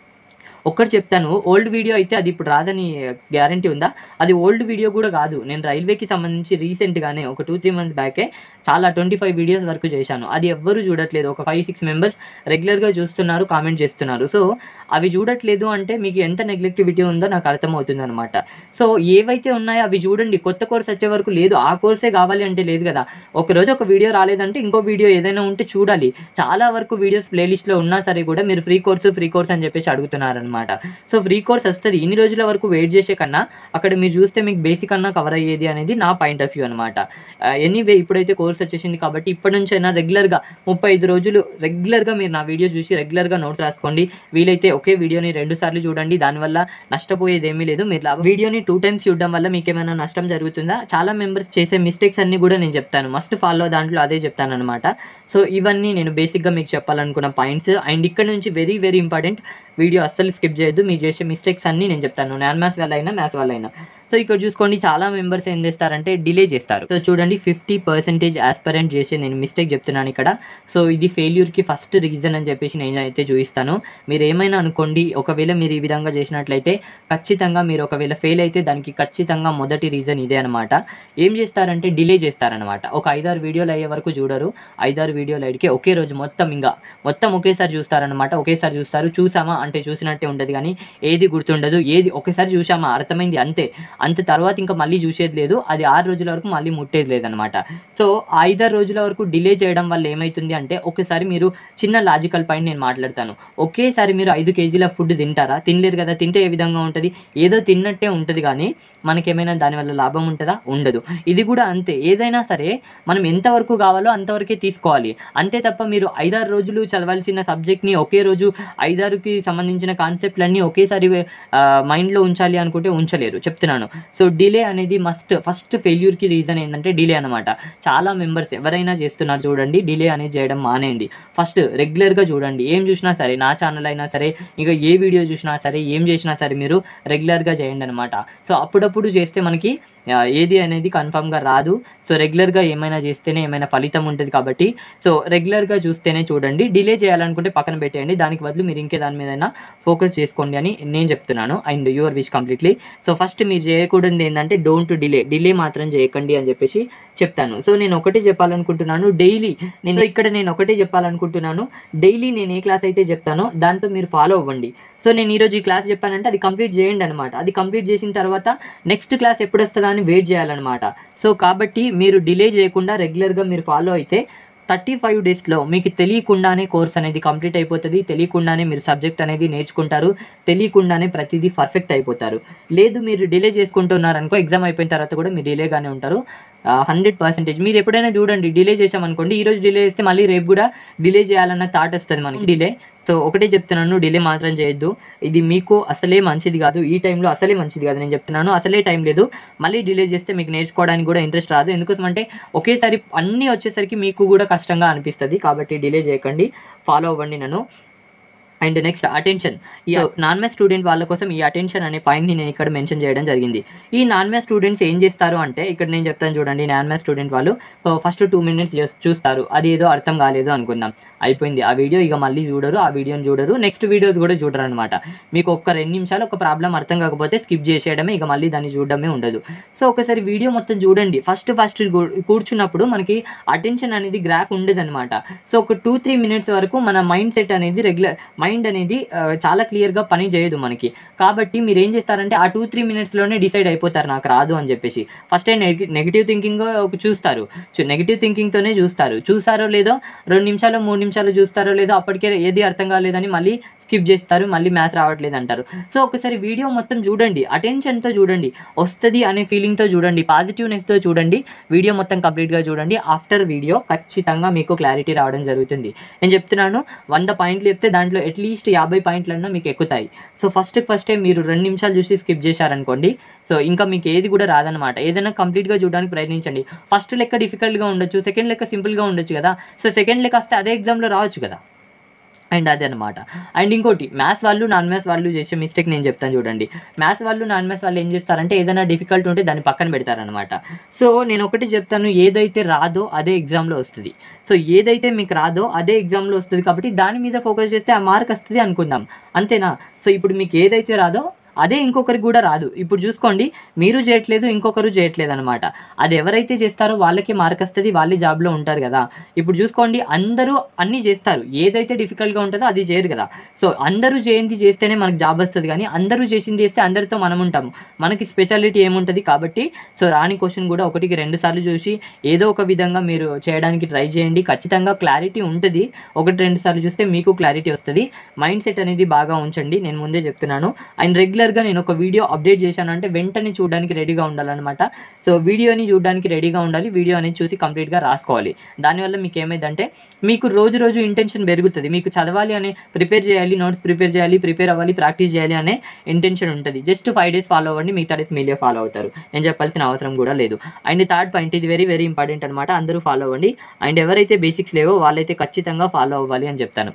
Speaker 1: ఒక్కటి చెప్తాను ఓల్డ్ వీడియో అయితే అది ఇప్పుడు రాదని గ్యారంటీ ఉందా అది ఓల్డ్ వీడియో కూడా కాదు నేను రైల్వేకి సంబంధించి రీసెంట్గానే ఒక టూ త్రీ మంత్స్ బ్యాకే చాలా ట్వంటీ ఫైవ్ వీడియోస్ వరకు చేశాను అది ఎవ్వరూ చూడట్లేదు ఒక ఫైవ్ సిక్స్ మెంబర్స్ రెగ్యులర్గా చూస్తున్నారు కామెంట్ చేస్తున్నారు సో అవి చూడట్లేదు అంటే మీకు ఎంత నెగ్లెక్టివిటీ ఉందో నాకు అర్థమవుతుంది అనమాట సో ఏవైతే ఉన్నాయో అవి చూడండి కొత్త కోర్స్ వచ్చే వరకు లేదు ఆ కోర్సే కావాలి అంటే లేదు కదా ఒకరోజు ఒక వీడియో రాలేదంటే ఇంకో వీడియో ఏదైనా ఉంటే చూడాలి చాలా వరకు వీడియోస్ ప్లేలిస్ట్లో ఉన్నా సరే కూడా మీరు ఫ్రీ కోర్సు ఫ్రీ కోర్స్ అని చెప్పేసి అడుగుతున్నారనమాట సో ఫ్రీ కోర్స్ వస్తుంది ఇన్ని రోజుల వరకు వెయిట్ చేసే కన్నా అక్కడ మీరు చూస్తే మీకు బేసిక్ అన్నా కవర్ అయ్యేది అనేది నా పాయింట్ ఆఫ్ వ్యూ అనమాట ఎనీవే ఇప్పుడైతే కోర్స్ వచ్చేసింది కాబట్టి ఇప్పటి నుంచి అయినా రెగ్యులర్గా ముప్పై ఐదు రోజులు రెగ్యులర్గా మీరు నా వీడియోస్ చూసి రెగ్యులర్గా నోట్స్ రాసుకోండి వీలైతే ఒకే వీడియోని రెండు సార్లు చూడండి దానివల్ల నష్టపోయేది ఏమీ లేదు మీరు లాభం- వీడియోని టూ టైమ్స్ చూడడం వల్ల మీకు ఏమైనా నష్టం జరుగుతుందా చాలా మెంబర్స్ చేసే మిస్టేక్స్ అన్ని కూడా నేను చెప్తాను మస్ట్ ఫాలో దాంట్లో అదే చెప్తాను అనమాట సో ఇవన్నీ నేను బేసిక్గా మీకు చెప్పాలనుకున్న పాయింట్స్ అండ్ ఇక్కడ నుంచి వెరీ వెరీ ఇంపార్టెంట్ వీడియో అస్సలు స్కిప్ చేయొద్దు మీరు చేసే మిస్టేక్స్ అన్ని నేను చెప్తాను నాన్ మ్యాథ్స్ వల్ల అయినా మ్యాథ్స్ వల్ల అయినా సో ఇక్కడ చూసుకోండి చాలా మెంబర్స్ ఏం చేస్తారంటే డిలే చేస్తారు సో చూడండి ఫిఫ్టీ పర్సెంటేజ్ ఆస్పరెంట్ చేసి నేను మిస్టేక్ చెప్తున్నాను ఇక్కడ సో ఇది ఫెయిల్యూర్కి ఫస్ట్ రీజన్ అని చెప్పేసి నేను అయితే చూపిస్తాను మీరు ఏమైనా అనుకోండి ఒకవేళ మీరు ఈ విధంగా చేసినట్లయితే ఖచ్చితంగా మీరు ఒకవేళ ఫెయిల్ అయితే దానికి ఖచ్చితంగా మొదటి రీజన్ ఇదే అనమాట ఏం చేస్తారంటే డిలే చేస్తారనమాట ఒక ఐదారు వీడియోలు అయ్యే వరకు చూడరు ఐదారు వీడియోలు అడిగి ఒకే రోజు మొత్తం ఇంకా మొత్తం ఒకేసారి చూస్తారనమాట ఒకేసారి చూస్తారు చూసామా అంటే చూసినట్టే ఉంటుంది కానీ ఏది గుర్తుండదు ఏది ఒకేసారి చూసామా అర్థమైంది అంతే అంత తర్వాత ఇంకా మళ్ళీ చూసేది లేదు అది ఆరు రోజుల వరకు మళ్ళీ ముట్టేది లేదనమాట సో ఆ ఐదారు రోజుల వరకు డిలే చేయడం వల్ల ఏమవుతుంది అంటే ఒకసారి మీరు చిన్న లాజికల్ పాయింట్ నేను మాట్లాడతాను ఒకేసారి మీరు ఐదు కేజీల ఫుడ్ తింటారా తినలేరు కదా తింటే ఏ విధంగా ఉంటుంది ఏదో తిన్నట్టే ఉంటుంది కానీ మనకేమైనా దానివల్ల లాభం ఉంటుందా ఉండదు ఇది కూడా అంతే ఏదైనా సరే మనం ఎంతవరకు కావాలో అంతవరకే తీసుకోవాలి అంతే తప్ప మీరు ఐదారు రోజులు చదవాల్సిన సబ్జెక్ట్ని ఒకే రోజు ఐదారుకి సంబంధించిన కాన్సెప్ట్లన్నీ ఒకేసారి మైండ్లో ఉంచాలి అనుకుంటే ఉంచలేరు చెప్తున్నాను సో డిలే అనేది మస్ట్ ఫస్ట్ ఫెయిల్యూర్కి రీజన్ ఏంటంటే డిలే అనమాట చాలా మెంబర్స్ ఎవరైనా చేస్తున్నారు చూడండి డిలే అనేది చేయడం మానేయండి ఫస్ట్ రెగ్యులర్గా చూడండి ఏం చూసినా సరే నా ఛానల్ అయినా సరే ఇంకా ఏ వీడియో చూసినా సరే ఏం చేసినా సరే మీరు రెగ్యులర్గా చేయండి అనమాట సో అప్పుడప్పుడు చేస్తే మనకి ఆ, ఏది అనేది కన్ఫామ్గా రాదు సో రెగ్యులర్గా ఏమైనా చేస్తేనే ఏమైనా ఫలితం ఉంటుంది కాబట్టి సో రెగ్యులర్గా చూస్తేనే చూడండి డిలే చేయాలనుకుంటే పక్కన పెట్టేయండి దానికి బదులు మీరు ఇంకే దాని మీద ఫోకస్ చేసుకోండి అని నేను చెప్తున్నాను and your wish completely so first మీరు చేయకూడదు ఏంటంటే డోంట్ డిలే డిలే మాత్రం చేయకండి అని చెప్పేసి చెప్తాను సో నేను ఒకటే చెప్పాలనుకుంటున్నాను డైలీ నేను ఇక్కడ నేను ఒకటే చెప్పాలనుకుంటున్నాను డైలీ నేను ఏ క్లాస్ అయితే చెప్తానో దాంతో మీరు ఫాలో అవ్వండి సో నేను ఈరోజు ఈ క్లాస్ చెప్పానంటే అది కంప్లీట్ చేయండి అనమాట అది కంప్లీట్ చేసిన తర్వాత నెక్స్ట్ క్లాస్ ఎప్పుడు వస్తుందా అని వెయిట్ చేయాలన్నమాట సో కాబట్టి మీరు డిలే చేయకుండా రెగ్యులర్గా మీరు ఫాలో అయితే థర్టీ ఫైవ్ డేస్లో మీకు తెలియకుండానే కోర్స్ అనేది కంప్లీట్ అయిపోతుంది తెలియకుండానే మీరు సబ్జెక్ట్ అనేది నేర్చుకుంటారు తెలియకుండానే ప్రతిదీ పర్ఫెక్ట్ అయిపోతారు లేదు మీరు డిలే చేసుకుంటున్నారనుకో ఎగ్జామ్ అయిపోయిన తర్వాత కూడా మీరు డిలేగానే ఉంటారు హండ్రెడ్ పర్సెంటేజ్ మీరు ఎప్పుడైనా చూడండి డిలే చేసామనుకోండి ఈ రోజు డిలే చేస్తే మళ్ళీ రేపు కూడా డిలే చేయాలన్న థాట్ వస్తుంది మనకి డిలే సో ఒకటే చెప్తున్నాను డిలే మాత్రం చేయొద్దు ఇది మీకు అసలే మంచిది కాదు ఈ టైంలో అసలే మంచిది కాదు నేను చెప్తున్నాను అసలే టైం లేదు మళ్ళీ డిలే చేస్తే మీకు నేర్చుకోవడానికి కూడా ఇంట్రెస్ట్ రాదు ఎందుకోసం అంటే ఒకేసారి అన్నీ వచ్చేసరికి మీకు కూడా కష్టంగా అనిపిస్తుంది కాబట్టి డిలే చేయకండి ఫాలో అవ్వండి నన్ను అండ్ నెక్స్ట్ అటెన్షన్ ఈ నాన్ మ్యాథ్ స్టూడెంట్ వాళ్ళ కోసం ఈ అటెన్షన్ అనే పాయింట్ని నేను ఇక్కడ మెన్షన్ చేయడం జరిగింది ఈ నాన్ మ్యాథ్ స్టూడెంట్స్ ఏం చేస్తారు అంటే ఇక్కడ నేను చెప్తాను చూడండి నాన్ మ్యాథ్ స్టూడెంట్ వాళ్ళు ఫస్ట్ టూ మినిట్స్ చూస్తారు అది ఏదో అర్థం కాలేదు అనుకుందాం అయిపోయింది ఆ వీడియో ఇక మళ్ళీ చూడరు ఆ వీడియోని చూడరు నెక్స్ట్ వీడియోస్ కూడా చూడరు అనమాట మీకు ఒక్క రెండు నిమిషాలు ఒక ప్రాబ్లం అర్థం కాకపోతే స్కిప్ చేసేయడమే ఇక మళ్ళీ దాన్ని చూడడమే ఉండదు సో ఒకసారి వీడియో మొత్తం చూడండి ఫస్ట్ ఫస్ట్ కూర్చున్నప్పుడు మనకి అటెన్షన్ అనేది గ్రాఫ్ ఉండదు అనమాట సో ఒక టూ త్రీ మినిట్స్ వరకు మన మైండ్ సెట్ అనేది రెగ్యులర్ మైండ్ అనేది ఆ, చాలా క్లియర్గా పని చేయదు మనకి కాబట్టి మీరు ఏం చేస్తారంటే ఆ టూ త్రీ మినిట్స్లోనే డిసైడ్ అయిపోతారు నాకు రాదు అని చెప్పేసి ఫస్ట్ నెగిటివ్ థింకింగ్ చూస్తారు నెగిటివ్ థింకింగ్తోనే చూస్తారు చూసారో లేదో రెండు నిమిషాలు మూడు నిమిషాలు చూస్తారో లేదో అప్పటికే ఏది అర్థం కాలేదని మళ్ళీ స్కిప్ చేస్తారు మళ్ళీ మ్యాథ్స్ రావట్లేదు అంటారు సో ఒకసారి వీడియో మొత్తం చూడండి అటెన్షన్తో చూడండి వస్తుంది అనే ఫీలింగ్తో చూడండి పాజిటివ్నెస్తో చూడండి వీడియో మొత్తం కంప్లీట్గా చూడండి ఆఫ్టర్ వీడియో ఖచ్చితంగా మీకు క్లారిటీ రావడం జరుగుతుంది నేను చెప్తున్నాను వంద పాయింట్లు చెప్తే దాంట్లో అట్లీస్ట్ యాభై పాయింట్లన్నా మీకు ఎక్కుతాయి సో ఫస్ట్ ఫస్టే మీరు రెండు నిమిషాలు చూసి స్కిప్ చేశారనుకోండి సో ఇంకా మీకు ఏది కూడా రాదనమాట ఏదైనా కంప్లీట్గా చూడడానికి ప్రయత్నించండి ఫస్ట్ లెక్క డిఫికల్ట్గా ఉండొచ్చు సెకండ్ లెక్క సింపుల్గా ఉండొచ్చు కదా సో సెకండ్ లెక్క వస్తే అదే ఎగ్జామ్లో రావచ్చు కదా అండ్ అదే అనమాట అండ్ ఇంకోటి మ్యాథ్స్ వాళ్ళు నాన్ మ్యాథ్స్ వాళ్ళు చేసే మిస్టేక్ నేను చెప్తాను చూడండి మ్యాథ్స్ వాళ్ళు నాన్ మ్యాథ్స్ వాళ్ళు ఏం చేస్తారంటే ఏదైనా డిఫికల్ట్ ఉంటే దాన్ని పక్కన పెడతారనమాట సో నేను ఒకటి చెప్తాను ఏదైతే రాదో అదే ఎగ్జామ్లో వస్తుంది సో ఏదైతే మీకు రాదో అదే ఎగ్జామ్లో వస్తుంది కాబట్టి దాని మీద ఫోకస్ చేస్తే ఆ మార్క్ వస్తుంది అనుకుందాం అంతేనా సో ఇప్పుడు మీకు ఏదైతే రాదో అదే ఇంకొకరికి కూడా రాదు ఇప్పుడు చూసుకోండి మీరు చేయట్లేదు ఇంకొకరు చేయట్లేదు అనమాట అది ఎవరైతే చేస్తారో వాళ్ళకి మార్క్ వస్తుంది వాళ్ళే జాబ్లో ఉంటారు కదా ఇప్పుడు చూసుకోండి అందరూ అన్నీ చేస్తారు ఏదైతే డిఫికల్ట్గా ఉంటుందో అది చేయరు కదా సో అందరూ చేయింది చేస్తేనే మనకు జాబ్ వస్తుంది కానీ అందరూ చేసింది చేస్తే అందరితో మనం ఉంటాము మనకి స్పెషాలిటీ ఏముంటుంది కాబట్టి సో రాని క్వశ్చన్ కూడా ఒకటికి రెండు సార్లు చూసి ఏదో ఒక విధంగా మీరు చేయడానికి ట్రై చేయండి ఖచ్చితంగా క్లారిటీ ఉంటుంది ఒకటి రెండు సార్లు చూస్తే మీకు క్లారిటీ వస్తుంది మైండ్ సెట్ అనేది బాగా ఉంచండి నేను ముందే చెప్తున్నాను అండ్ రెగ్యులర్గా నేను ఒక వీడియో అప్డేట్ చేశాను అంటే వెంటనే చూడడానికి రెడీగా ఉండాలన్నమాట సో వీడియోని చూడడానికి రెడీగా ఉండాలి వీడియో అనేది చూసి కంప్లీట్గా రాసుకోవాలి దానివల్ల మీకు ఏమైందంటే మీకు రోజు రోజు ఇంటెన్షన్ పెరుగుతుంది మీకు చదవాలి అనే ప్రిపేర్ చేయాలి నోట్స్ ప్రిపేర్ చేయాలి ప్రిపేర్ అవ్వాలి ప్రాక్టీస్ చేయాలి అనే ఇంటెన్షన్ ఉంటుంది జస్ట్ ఫైవ్ డేస్ ఫాలో అవ్వండి మిగతా డేస్ మీలే ఫాలో అవుతారు నేను చెప్పాల్సిన అవసరం కూడా లేదు అండ్ థర్డ్ పాయింట్ ఇది వెరీ వెరీ ఇంపార్టెంట్ అనమాట అందరూ ఫాలో అవ్వండి అండ్ ఎవరైతే బేసిక్స్ లేవో వాళ్ళైతే ఖచ్చితంగా ఫాలో అవ్వాలి అని చెప్తాను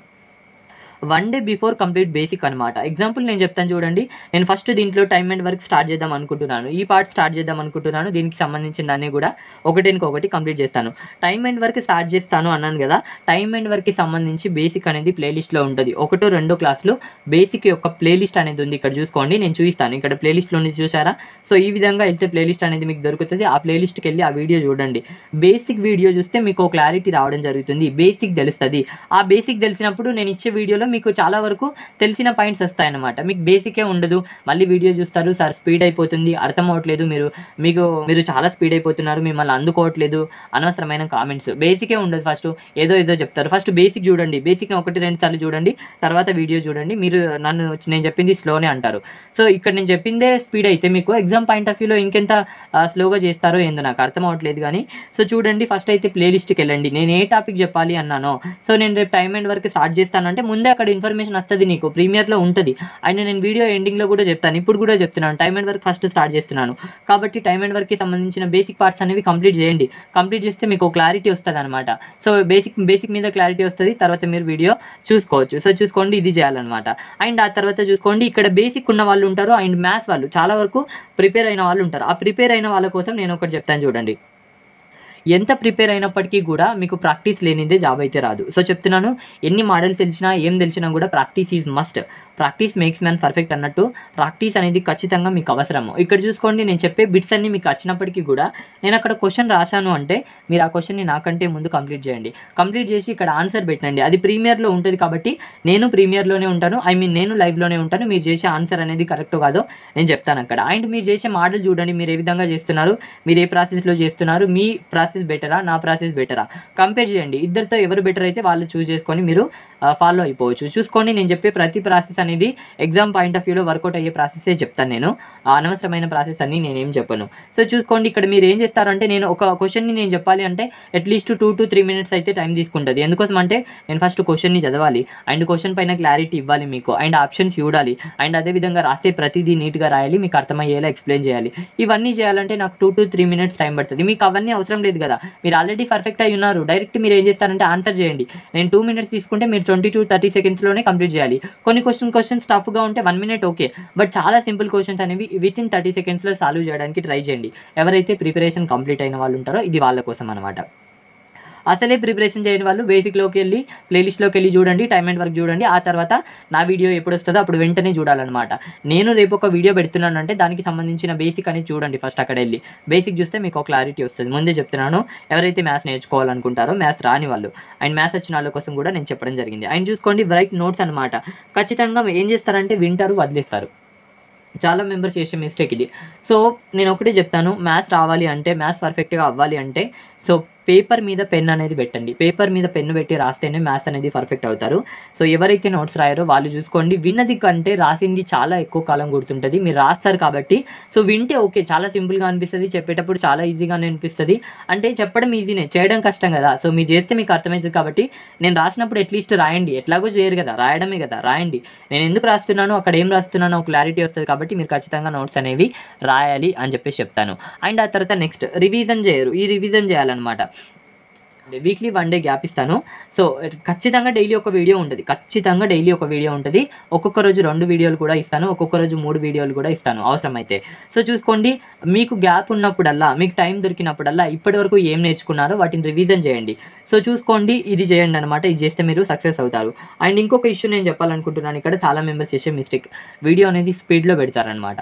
Speaker 1: one day before complete basic అనమాట ఎగ్జాంపుల్ నేను చెప్తాను చూడండి నేను ఫస్ట్ దీంట్లో టైం అండ్ వర్క్ స్టార్ట్ చేద్దాం అనుకుంటున్నాను ఈ పార్ట్ స్టార్ట్ చేద్దాం అనుకుంటున్నాను దీనికి సంబంధించిన అన్నీ కూడా ఒకటికి ఒకటి కంప్లీట్ చేస్తాను టైం అండ్ వర్క్ స్టార్ట్ చేస్తాను అన్నాను కదా టైం అండ్ వర్క్కి సంబంధించి బేసిక్ అనేది ప్లేలిస్ట్లో ఉంటుంది ఒకటో రెండో క్లాస్లో బేసిక్ యొక్క ప్లేలిస్ట్ అనేది ఉంది ఇక్కడ చూసుకోండి నేను చూపిస్తాను ఇక్కడ ప్లేలిస్ట్లో ఉంది చూసారా సో ఈ విధంగా వెళ్తే ప్లేలిస్ట్ అనేది మీకు దొరుకుతుంది ఆ ప్లేలిస్ట్కి వెళ్ళి ఆ వీడియో చూడండి బేసిక్ వీడియో చూస్తే మీకు క్లారిటీ రావడం జరుగుతుంది బేసిక్ తెలుస్తుంది ఆ బేసిక్ తెలిసినప్పుడు నేను ఇచ్చే వీడియోలో మీకు చాలా వరకు తెలిసిన పాయింట్స్ వస్తాయన్నమాట మీకు బేసికే ఉండదు మళ్ళీ వీడియో చూస్తారు సార్ స్పీడ్ అయిపోతుంది అర్థం అవ్వట్లేదు మీరు మీకు మీరు చాలా స్పీడ్ అయిపోతున్నారు మిమ్మల్ని అందుకోవట్లేదు అనవసరమైన కామెంట్స్ బేసికే ఉండదు ఫస్ట్ ఏదో ఏదో చెప్తారు ఫస్ట్ బేసిక్ చూడండి బేసిక్ ఒకటి రెండు సార్లు చూడండి తర్వాత వీడియో చూడండి మీరు నన్ను నేను చెప్పింది స్లోనే అంటారు సో ఇక్కడ నేను చెప్పిందే స్పీడ్ అయితే మీకు ఎగ్జామ్ పాయింట్ ఆఫ్ వ్యూలో ఇంకెంత స్లోగా చేస్తారో ఏందో నాకు అర్థం అవ్వట్లేదు కానీ సో చూడండి ఫస్ట్ అయితే ప్లేలిస్ట్కి వెళ్ళండి నేను ఏ టాపిక్ చెప్పాలి అన్నానో సో నేను రేపు టైం అండ్ వరకు స్టార్ట్ చేస్తానంటే ముందే అక్కడ ఇన్ఫర్మేషన్ వస్తుంది నీకు ప్రీమియర్లో ఉంటుంది అండ్ నేను వీడియో ఎండింగ్లో కూడా చెప్తాను ఇప్పుడు కూడా చెప్తున్నాను time and work first start చేస్తున్నాను కాబట్టి టైం అండ్ వర్క్కి సంబంధించిన బేసిక్ పార్ట్స్ అనేవి కంప్లీట్ చేయండి కంప్లీట్ చేస్తే మీకు క్లారిటీ వస్తుంది అనమాట సో బేసిక్ బేసిక్ మీద క్లారిటీ వస్తుంది తర్వాత మీరు వీడియో చూసుకోవచ్చు సో చూసుకోండి ఇది చేయాలన్నమాట అండ్ ఆ తర్వాత చూసుకోండి ఇక్కడ బేసిక్ ఉన్న వాళ్ళు ఉంటారు అండ్ మ్యాథ్స్ వాళ్ళు చాలా వరకు ప్రిపేర్ అయిన వాళ్ళు ఉంటారు ఆ ప్రిపేర్ అయిన వాళ్ళ కోసం నేను ఒకటి చెప్తాను చూడండి ఎంత ప్రిపేర్ అయినప్పటికీ కూడా మీకు ప్రాక్టీస్ లేనిదే జాబ్ అయితే రాదు సో చెప్తున్నాను ఎన్ని మోడల్స్ తెలిసినా ఏం తెలిసినా కూడా practice is must practice makes man perfect అన్నట్టు ప్రాక్టీస్ అనేది ఖచ్చితంగా మీకు అవసరము ఇక్కడ చూసుకోండి నేను చెప్పే బిట్స్ అన్ని మీకు వచ్చినప్పటికీ కూడా నేను అక్కడ క్వశ్చన్ రాశాను అంటే మీరు ఆ క్వశ్చన్ని నాకంటే ముందు కంప్లీట్ చేయండి కంప్లీట్ చేసి ఇక్కడ ఆన్సర్ పెట్టండి అది ప్రీమియర్లో ఉంటుంది కాబట్టి నేను ప్రీమియర్లోనే ఉంటాను ఐ మీన్ నేను లైవ్లోనే ఉంటాను మీరు చేసే ఆన్సర్ అనేది కరెక్ట్ కాదో నేను చెప్తాను అక్కడ అండ్ మీరు చేసే మోడల్ చూడండి మీరు ఏ విధంగా చేస్తున్నారు మీరు ఏ ప్రాసెస్లో చేస్తున్నారు మీ ప్రాసెస్ బెటరా నా ప్రాసెస్ బెటరా కంపేర్ చేయండి ఇద్దరితో ఎవరు బెటర్ అయితే వాళ్ళు చూస్ చేసుకొని మీరు ఫాలో అయిపోవచ్చు చూసుకోండి నేను చెప్పే ప్రతి ప్రాసెస్ అనేది ఎగ్జామ్ పాయింట్ ఆఫ్ వ్యూలో వర్కౌట్ అయ్యే ప్రాసెసే చెప్తాను నేను ఆ అనవసరమైన ప్రాసెస్ అన్ని నేనేం చెప్పను సో చూసుకోండి ఇక్కడ మీరు ఏం చేస్తారంటే నేను ఒక క్వశ్చన్ని నేను చెప్పాలి అంటే at least two to three minutes అయితే టైం తీసుకుంటుంది ఎందుకోసం అంటే నేను ఫస్ట్ క్వశ్చన్ని చదవాలి అండ్ క్వశ్చన్ పైన క్లారిటీ ఇవ్వాలి మీకు అండ్ ఆప్షన్స్ చూడాలి అండ్ అదేవిధంగా రాసే ప్రతిదీ నీట్గా రాయాలి మీకు అర్థమయ్యేలా ఎక్స్ప్లెయిన్ చేయాలి ఇవన్నీ చేయాలంటే నాకు two to three minutes time పడుతుంది మీకు అవన్నీ అవసరం లేదు కదా మీరు ఆల్రెడీ పర్ఫెక్ట్ అయి ఉన్నారు డైరెక్ట్ మీరు ఏం చేస్తారంటే ఆన్సర్ చేయండి నేను టూ మినిట్స్ తీసుకుంటే మీరు ట్వంటీ టు థర్టీ సెకండ్స్లోనే కంప్లీట్ చేయాలి కొన్ని క్వశ్చన్ క్వశ్చన్స్ టఫ్గా ఉంటే వన్ మినిట్ ఓకే బట్ చాలా సింపుల్ క్వశ్చన్స్ అనేవి విత్ ఇన్ థర్టీ సెకండ్స్లో సాల్వ్ చేయడానికి ట్రై చేయండి ఎవరైతే ప్రిపరేషన్ కంప్లీట్ అయిన వాళ్ళు ఉంటారో ఇది వాళ్ళ కోసం అనమాట అసలే ప్రిపరేషన్ చేయని వాళ్ళు బేసిక్లోకి వెళ్ళి ప్లేలిస్ట్లోకి వెళ్ళి చూడండి టైం అండ్ వర్క్ చూడండి ఆ తర్వాత నా వీడియో ఎప్పుడు వస్తుందో అప్పుడు వెంటనే చూడాలన్నమాట నేను రేపు ఒక వీడియో పెడుతున్నాను అంటే దానికి సంబంధించిన బేసిక్ అనేది చూడండి ఫస్ట్ అక్కడ వెళ్ళి బేసిక్ చూస్తే మీకు ఒక క్లారిటీ వస్తుంది ముందే చెప్తున్నాను ఎవరైతే మ్యాథ్స్ నేర్చుకోవాలనుకుంటారో మ్యాథ్స్ రాని వాళ్ళు అండ్ మ్యాథ్స్ వచ్చిన వాళ్ళ కోసం కూడా నేను చెప్పడం జరిగింది అండ్ చూసుకోండి రైట్ నోట్స్ అనమాట ఖచ్చితంగా ఏం చేస్తారంటే వింటారు వదిలేస్తారు చాలా మెంబర్స్ చేసే మిస్టేక్ ఇది సో నేను ఒకటే చెప్తాను మ్యాథ్స్ రావాలి అంటే మ్యాథ్స్ పర్ఫెక్ట్గా అవ్వాలి అంటే సో పేపర్ మీద పెన్ అనేది పెట్టండి పేపర్ మీద పెన్ను పెట్టి రాస్తేనే మ్యాథ్స్ అనేది పర్ఫెక్ట్ అవుతారు సో ఎవరైతే నోట్స్ రాయారో వాళ్ళు చూసుకోండి విన్నది కంటే రాసింది చాలా ఎక్కువ కాలం గుర్తుంటుంది మీరు రాస్తారు కాబట్టి సో వింటే ఓకే చాలా సింపుల్గా అనిపిస్తుంది చెప్పేటప్పుడు చాలా ఈజీగానే అనిపిస్తుంది అంటే చెప్పడం ఈజీనే చేయడం కష్టం కదా సో మీరు చేస్తే మీకు అర్థమవుతుంది కాబట్టి నేను రాసినప్పుడు అట్లీస్ట్ రాయండి ఎట్లాగో చేయరు కదా రాయడమే కదా రాయండి నేను ఎందుకు రాస్తున్నానో అక్కడ ఏం రాస్తున్నానో క్లారిటీ వస్తుంది కాబట్టి మీరు ఖచ్చితంగా నోట్స్ అనేవి రాయాలి అని చెప్పేసి చెప్తాను అండ్ ఆ తర్వాత నెక్స్ట్ రివిజన్ చేయరు ఈ రివిజన్ చేయాలన్నమాట వీక్లీ వన్ డే గ్యాప్ ఇస్తాను సో ఖచ్చితంగా డైలీ ఒక వీడియో ఉంటుంది ఖచ్చితంగా డైలీ ఒక వీడియో ఉంటుంది ఒక్కొక్క రోజు రెండు వీడియోలు కూడా ఇస్తాను ఒక్కొక్క రోజు మూడు వీడియోలు కూడా ఇస్తాను అవసరమైతే సో చూసుకోండి మీకు గ్యాప్ ఉన్నప్పుడల్లా మీకు టైం దొరికినప్పుడల్లా ఇప్పటి వరకు ఏం నేర్చుకున్నారో వాటిని రివిజన్ చేయండి సో చూసుకోండి ఇది చేయండి అనమాట ఇది చేస్తే మీరు సక్సెస్ అవుతారు అండ్ ఇంకొక ఇష్యూ నేను చెప్పాలనుకుంటున్నాను ఇక్కడ చాలా మెంబర్స్ చేసే మిస్టేక్ వీడియో అనేది స్పీడ్లో పెడతారనమాట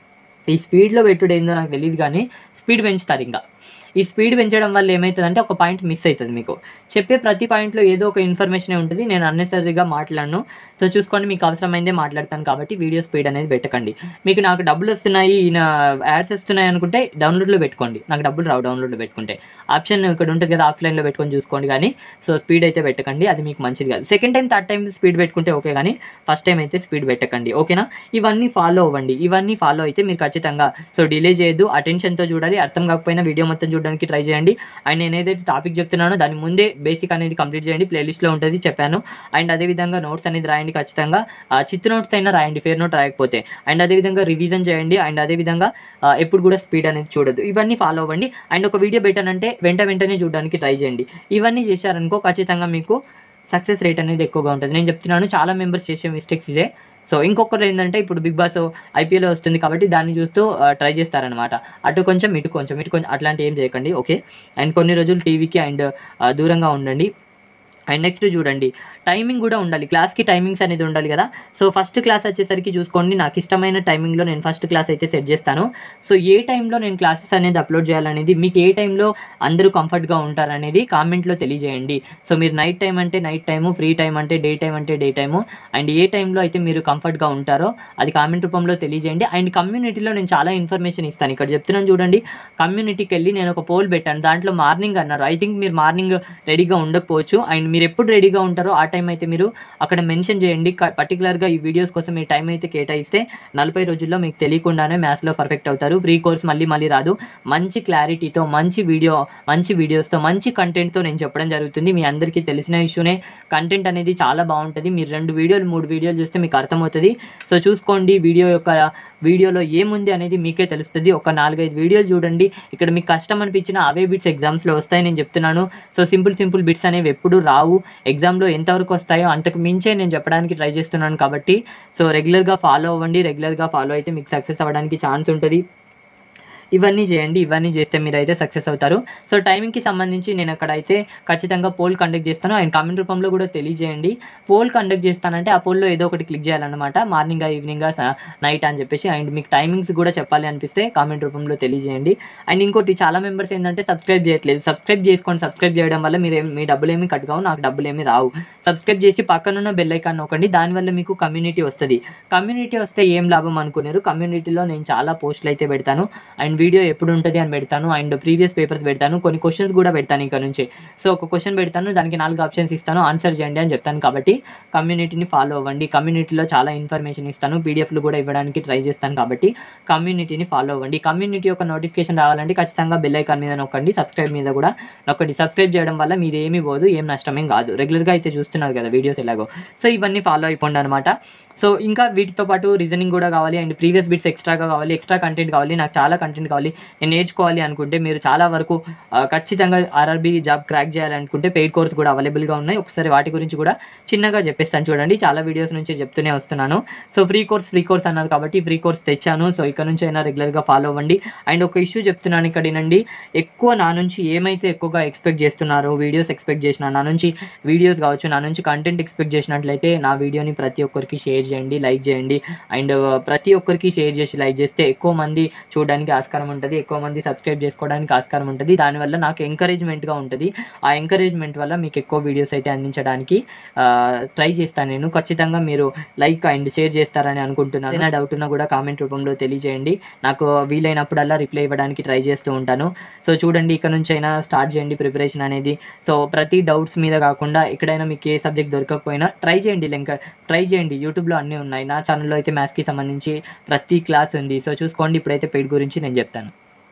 Speaker 1: ఈ స్పీడ్లో పెట్టుడు ఏందో నాకు తెలియదు కానీ స్పీడ్ పెంచుతారు ఇంకా ఈ స్పీడ్ పెంచడం వల్ల ఏమవుతుందంటే ఒక పాయింట్ మిస్ అవుతుంది మీకు చెప్పే ప్రతి పాయింట్లో ఏదో ఒక ఇన్ఫర్మేషన్ ఉంటుంది నేను అన్నెసరీగా మాట్లాడను సో చూసుకోండి మీకు అవసరమైందే మాట్లాడతాను కాబట్టి వీడియో స్పీడ్ అనేది పెట్టకండి మీకు నాకు డబ్బులు వస్తున్నాయి ఈయన యాడ్స్ వస్తున్నాయి అనుకుంటే డౌన్లోడ్లో పెట్టుకోండి నాకు డబ్బులు రావు డౌన్లోడ్లో పెట్టుకుంటే ఆప్షన్ ఇక్కడ ఉంటుంది కదా ఆఫ్లైన్లో పెట్టుకొని చూసుకోండి కానీ సో స్పీడ్ అయితే పెట్టకండి అది మీకు మంచిది కాదు second time third time speed పెట్టుకుంటే ఓకే కానీ ఫస్ట్ టైం అయితే స్పీడ్ పెట్టకండి ఓకేనా ఇవన్నీ ఫాలో అవ్వండి ఇవన్నీ ఫాలో అయితే మీరు ఖచ్చితంగా సో డిలే చేయొద్దు అటెన్షన్తో చూడాలి అర్థం కాకపోయినా వీడియో మొత్తం చూడడానికి ట్రై చేయండి అండ్ నేను ఏదైతే టాపిక్ చెప్తున్నానో దాని ముందే బేసిక్ అనేది కంప్లీట్ చేయండి ప్లేలిస్ట్లో ఉంటుంది చెప్పాను అండ్ అదేవిధంగా నోట్స్ అనేది రాయండి ఖచ్చితంగా ఆ, చిత్తు నోట్స్ అయినా రాయండి ఫేర్ నోట్ రాయకపోతే అండ్ అదేవిధంగా రివిజన్ చేయండి అండ్ అదేవిధంగా ఆ, ఎప్పుడు కూడా స్పీడ్ అనేది చూడొద్దు ఇవన్నీ ఫాలో అవ్వండి అండ్ ఒక వీడియో పెట్టానంటే వెంట వెంటనే చూడడానికి ట్రై చేయండి ఇవన్నీ చేశారనుకో ఖచ్చితంగా మీకు సక్సెస్ రేట్ అనేది ఎక్కువగా ఉంటుంది నేను చెప్తున్నాను చాలా మెంబర్స్ చేసే మిస్టేక్స్ ఇదే సో ఇంకొకరు ఏంటంటే ఇప్పుడు బిగ్ బాస్ ఐపీఎల్ వస్తుంది కాబట్టి దాన్ని చూస్తూ ట్రై చేస్తారనమాట అటు కొంచెం ఇటు కొంచెం ఇటు కొంచెం అట్లాంటి ఏం చేయకండి ఓకే అండ్ కొన్ని రోజులు టీవీకి అండ్ దూరంగా ఉండండి అండ్ నెక్స్ట్ చూడండి టైమింగ్ కూడా ఉండాలి క్లాస్కి టైమింగ్స్ అనేది ఉండాలి కదా సో ఫస్ట్ క్లాస్ వచ్చేసరికి చూసుకోండి నాకు ఇష్టమైన టైమింగ్లో నేను ఫస్ట్ క్లాస్ అయితే సెట్ చేస్తాను సో ఏ టైంలో నేను క్లాసెస్ అనేది అప్లోడ్ చేయాలనేది మీకు ఏ టైంలో అందరూ కంఫర్ట్గా ఉంటారనేది కామెంట్లో తెలియజేయండి సో మీరు నైట్ టైం అంటే నైట్ టైము ఫ్రీ టైం అంటే డే టైం అంటే డే టైము అండ్ ఏ టైంలో అయితే మీరు కంఫర్ట్గా ఉంటారో అది కామెంట్ రూపంలో తెలియజేయండి అండ్ కమ్యూనిటీలో నేను చాలా ఇన్ఫర్మేషన్ ఇస్తాను ఇక్కడ చెప్తున్నాను చూడండి కమ్యూనిటీకి వెళ్ళి నేను ఒక పోల్ పెట్టాను దాంట్లో మార్నింగ్ అన్నారు ఐ థింక్ మీరు మార్నింగ్ రెడీగా ఉండకపోవచ్చు అండ్ మీరు ఎప్పుడు రెడీగా ఉంటారో ఆ టైం అయితే మీరు అక్కడ మెన్షన్ చేయండి పర్టికులర్గా ఈ వీడియోస్ కోసం మీ టైం అయితే కేటాయిస్తే నలభై రోజుల్లో మీకు తెలియకుండానే మ్యాథ్స్లో పర్ఫెక్ట్ అవుతారు ఫ్రీ కోర్స్ మళ్ళీ మళ్ళీ రాదు మంచి క్లారిటీతో మంచి వీడియో మంచి వీడియోస్తో మంచి కంటెంట్తో నేను చెప్పడం జరుగుతుంది మీ అందరికీ తెలిసిన ఇష్యూనే కంటెంట్ అనేది చాలా బాగుంటుంది మీరు రెండు వీడియోలు మూడు వీడియోలు చూస్తే మీకు అర్థమవుతుంది సో చూసుకోండి వీడియో యొక్క వీడియోలో ఏముంది అనేది మీకే తెలుస్తుంది ఒక నాలుగైదు వీడియోలు చూడండి ఇక్కడ మీకు కష్టం అనిపించిన అవే బిట్స్ ఎగ్జామ్స్లో వస్తాయి నేను చెప్తున్నాను సో సింపుల్ సింపుల్ బిట్స్ అనేవి ఎప్పుడు రావు ఎగ్జామ్లో ఎంతవరకు వస్తాయో అంతకు మించే నేను చెప్పడానికి ట్రై చేస్తున్నాను కాబట్టి సో రెగ్యులర్గా ఫాలో అవ్వండి రెగ్యులర్గా ఫాలో అయితే మీకు సక్సెస్ అవ్వడానికి ఛాన్స్ ఉంటుంది ఇవన్నీ చేయండి ఇవన్నీ చేస్తే మీరు అయితే సక్సెస్ అవుతారు సో టైమింగ్కి సంబంధించి నేను అక్కడ అయితే ఖచ్చితంగా పోల్ కండక్ట్ చేస్తాను అండ్ కామెంట్ రూపంలో కూడా తెలియజేయండి పోల్ కండక్ట్ చేస్తానంటే ఆ పోల్లో ఏదో ఒకటి క్లిక్ చేయాలన్నమాట మార్నింగ్ ఈవినింగ్ నైట్ అని చెప్పేసి అండ్ మీకు టైమింగ్స్ కూడా చెప్పాలి అనిపిస్తే కామెంట్ రూపంలో తెలియజేయండి అండ్ ఇంకోటి చాలా మెంబర్స్ ఏంటంటే సబ్స్క్రైబ్ చేయట్లేదు సబ్స్క్రైబ్ చేసుకోండి సబ్స్క్రైబ్ చేయడం వల్ల మీరు ఏం- మీ డబ్బులు ఏమి కట్ కావు నాకు డబ్బులు ఏమి రావు సబ్స్క్రైబ్ చేసి పక్కనున్న బెల్ ఐకాన్ నొక్కండి దానివల్ల మీకు కమ్యూనిటీ వస్తుంది కమ్యూనిటీ వస్తే ఏం లాభం అనుకున్నారు కమ్యూనిటీలో నేను చాలా పోస్టులు అయితే పెడతాను అండ్ వీడియో ఎప్పుడు ఉంటుంది అని పెడతాను అండ్ ప్రీవియస్ పేపర్స్ పెడతాను కొన్ని క్వశ్చన్స్ కూడా పెడతాను ఇక్కడ నుంచి సో ఒక క్వశ్చన్ పెడతాను దానికి నాలుగు ఆప్షన్స్ ఇస్తాను ఆన్సర్ చేయండి అని చెప్తాను కాబట్టి కమ్యూనిటీని ఫాలో అవ్వండి కమ్యూనిటీలో చాలా ఇన్ఫర్మేషన్ ఇస్తాను పీడిఎఫ్లు కూడా ఇవ్వడానికి ట్రై చేస్తాను కాబట్టి కమ్యూనిటీని ఫాలో అవ్వండి కమ్యూనిటీ యొక్క నోటిఫికేషన్ రావాలంటే ఖచ్చితంగా బెల్ ఐకాన్ మీద నొక్కండి సబ్స్క్రైబ్ మీద కూడా నొక్కండి సబ్స్క్రైబ్ చేయడం వల్ల మీది ఏమీ పోదు ఏం నష్టమేం కాదు రెగ్యులర్గా అయితే చూస్తున్నారు కదా వీడియోస్ ఎలాగో సో ఇవన్నీ ఫాలో అయిపోండి అనమాట సో ఇంకా వీటితో పాటు రీజనింగ్ కూడా కావాలి అండ్ ప్రీవియస్ బిట్స్ ఎక్స్ట్రాగా కావాలి ఎక్స్ట్రా కంటెంట్ కావాలి నాకు చాలా కంటెంట్ కావాలి నేను నేర్చుకోవాలి అనుకుంటే మీరు చాలా వరకు ఆ, ఖచ్చితంగా ఆర్ఆర్బీ జాబ్ క్రాక్ చేయాలనుకుంటే పెయిడ్ కోర్స్ కూడా అవైలబుల్గా ఉన్నాయి ఒకసారి వాటి గురించి కూడా చిన్నగా చెప్పేస్తాను చూడండి చాలా వీడియోస్ నుంచి చెప్తూనే వస్తున్నాను so free course free course అన్నారు కాబట్టి ఫ్రీ కోర్స్ తెచ్చాను సో ఇక్కడ నుంచి అయినా రెగ్యులర్గా ఫాలో అవ్వండి అండ్ ఒక ఇష్యూ చెప్తున్నాను ఇక్కడ వినండి ఎక్కువ నా నుంచి ఏమైతే ఎక్కువగా ఎక్స్పెక్ట్ చేస్తున్నారో వీడియోస్ ఎక్స్పెక్ట్ చేసిన నా నుంచి వీడియోస్ కావచ్చు నా నుంచి కంటెంట్ ఎక్స్పెక్ట్ చేసినట్లయితే నా వీడియోని ప్రతి ఒక్కరికి షేర్ చేయండి లైక్ చేయండి అండ్ ప్రతి ఒక్కరికి షేర్ చేసి లైక్ చేస్తే ఎక్కువ మంది చూడడానికి ఆస్కారం ఉంటుంది ఎక్కువ మంది సబ్స్క్రైబ్ చేసుకోవడానికి ఆస్కారం ఉంటుంది దానివల్ల నాకు ఎంకరేజ్మెంట్గా ఉంటుంది ఆ ఎంకరేజ్మెంట్ వల్ల మీకు ఎక్కువ వీడియోస్ అయితే అందించడానికి ట్రై చేస్తాను నేను ఖచ్చితంగా మీరు లైక్ అండ్ షేర్ చేస్తారని అనుకుంటున్నాను ఏదైనా డౌట్ ఉన్నా కూడా కామెంట్ రూపంలో తెలియజేయండి నాకు వీలైనప్పుడల్లా రిప్లై ఇవ్వడానికి ట్రై చేస్తూ ఉంటాను సో చూడండి ఇక్కడ నుంచి అయినా స్టార్ట్ చేయండి ప్రిపరేషన్ అనేది సో ప్రతి డౌట్స్ మీద కాకుండా ఎక్కడైనా మీకు ఏ సబ్జెక్ట్ దొరకకపోయినా ట్రై చేయండి ఇంకా ట్రై చేయండి యూట్యూబ్లో అన్నీ ఉన్నాయి నా ఛానల్లో అయితే మ్యాథ్స్కి సంబంధించి ప్రతి క్లాస్ ఉంది సో చూసుకోండి ఇప్పుడైతే పెయిడ్ గురించి నేను చెప్తాను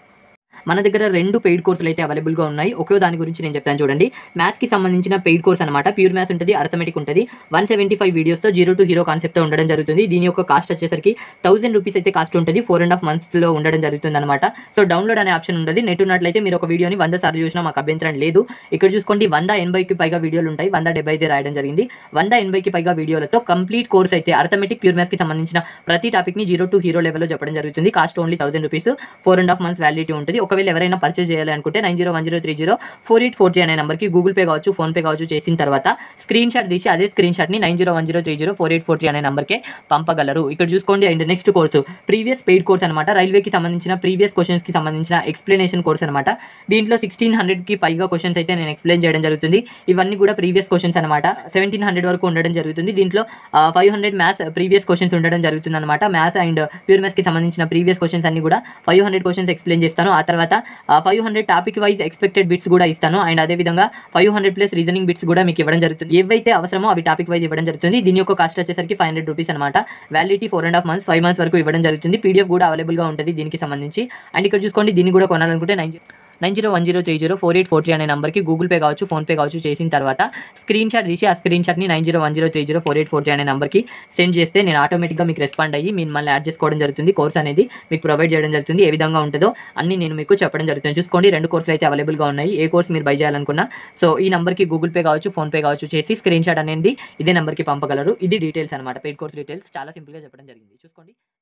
Speaker 1: మన దగ్గర రెండు పెయిడ్ కోర్సులు అయితే అవైలబుల్గా ఉన్నాయి ఒకే దాని గురించి నేను చెప్తాను చూడండి మ్యాథ్స్కి సంబంధించిన పెయిడ్ కోర్స్ అనమాట ప్యూర్ మ్యాథ్స్ ఉంటుంది అర్థమెటిక్ ఉంటుంది వన్ సెవెంటీ ఫైవ్ వీడియోస్తో జీరో టు హీరో కాన్సెప్ట్తో ఉండడం జరుగుతుంది దీని యొక్క కాస్ట్ వచ్చేసరికి థౌసండ్ రూపీస్ అయితే కాస్ట్ ఉంటుంది ఫోర్ అండ్ హాఫ్ మంత్స్లో ఉండడం జరుగుతుంది అనమాట సో డౌన్లోడ్ అనే ఆప్షన్ ఉంటుంది నెట్ ఉన్నట్లయితే మీరు ఒక వీడియోని వంద సార్లు చూసినా మాకు అభ్యంతరం లేదు ఇక్కడ చూసుకోండి వంద ఎనభైకి పైగా వీడియోలు ఉంటాయి వంద డెబ్బై అయితే రాయడం జరిగింది వంద ఎనభైకి పైగా వీడియోలతో కంప్లీట్ కోర్స్ అయితే అర్థమెటిక్ ప్యూర్ మ్యాథ్స్కి సంబంధించిన ప్రతి టాపిక్ని జీరో టు హీరో లెవెల్లో చెప్పడం జరుగుతుంది cost only thousand rupees four and half months validity ఉంటుంది ఒకవేళ ఎవరైనా పర్చేస్ చేయాలి అనుకుంటే nine zero one zero three zero four eight four three అనే నెంబర్కి గూగుల్ పే కావచ్చు ఫోన్ పే కావచ్చు చేసిన తర్వాత స్క్రీన్ షాట్ తీసి అదే స్క్రీన్ షాట్ని nine zero one zero three zero four eight four three అనే నెంబర్కే పంపగలరు ఇక్కడ చూసుకోండి and next course previous paid course అనమాట రైల్వేకి సంబంధించిన ప్రీవియస్ క్వశ్చన్స్కి సంబంధించిన ఎక్స్ప్లెనేషన్ కోర్స్ అనమాట దీంట్లో సిక్స్టీన్ హండ్రెడ్కి పైగా క్వశ్చన్స్ అయితే నేను ఎక్స్ప్లెయిన్ చేయడం జరుగుతుంది ఇవన్నీ కూడా ప్రీవియస్ క్వశ్చన్స్ అనమాట సెవెంటీన్ హండ్రెడ్ వరకు ఉండడం జరుగుతుంది దీంట్లో five hundred maths previous questions ఉండడం జరుగుతుంది అనమాట మ్యాథ్స్ అండ్ ప్యూర్ మ్యాథ్స్కి సంబంధించిన ప్రీవియస్ క్వశ్చన్స్ అన్ని కూడా ఫైవ్ హండ్రెడ్ క్వశ్చన్స్ ఎక్స్ప్లెయిన్ చేస్తాను ఆ తర్వాత five hundred topic wise expected bits కూడా ఇస్తాను అండ్ అదేవిధంగా five hundred plus reasoning bits కూడా మీకు ఇవ్వడం జరుగుతుంది ఏవైతే అవసరమో అవి టాపిక్ వైజ్ ఇవ్వడం జరుగుతుంది దీని యొక్క కాస్ట్ వచ్చేసరికి ఫైవ్ హండ్రెడ్ రూపీస్ అనమాట validity four and half months five months వరకు ఇవ్వడం జరుగుతుంది పీడిఎఫ్ కూడా అవైలబుల్గా ఉంటుంది దీనికి సంబంధించి అండ్ ఇక్కడ చూసుకోండి దీన్ని కూడా కొనాలనుకుంటే nine nine zero one zero three zero four eight four three అనే నెంబర్కి గూగుల్ పే కావచ్చు ఫోన్పే కావచ్చు చేసిన తర్వాత స్క్రీన్ షాట్ తీసి ఆ స్క్రీన్ షాట్ని nine zero one zero three zero four eight four three అనే నెంబర్కి సెండ్ చేస్తే నేను ఆటోమేటిక్గా మీకు రెస్పాండ్ అయ్యి మిమ్మల్ని యాడ్ చేసుకోవడం జరుగుతుంది కోర్స్ అనేది మీకు ప్రొవైడ్ చేయడం జరుగుతుంది ఏ విధంగా ఉంటుందో అన్ని నేను మీకు చెప్పడం జరుగుతుంది చూసుకోండి రెండు కోర్సులు అయితే అవైలబుల్గా ఉన్నాయి ఏ కోర్స్ మీరు బై చేయాలనుకున్నా సో ఈ నెంబర్కి గూగుల్ పే కావచ్చు ఫోన్పే కావచ్చు చేసి స్క్రీన్ షాట్ అనేది ఇదే నెంబర్కి పంపగలరు ఇది డీటెయిల్స్ అనమాట పెయిడ్ కోర్స్ డీటెయిల్స్ చాలా సింపుల్గా చెప్పడం జరిగింది చూసుకోండి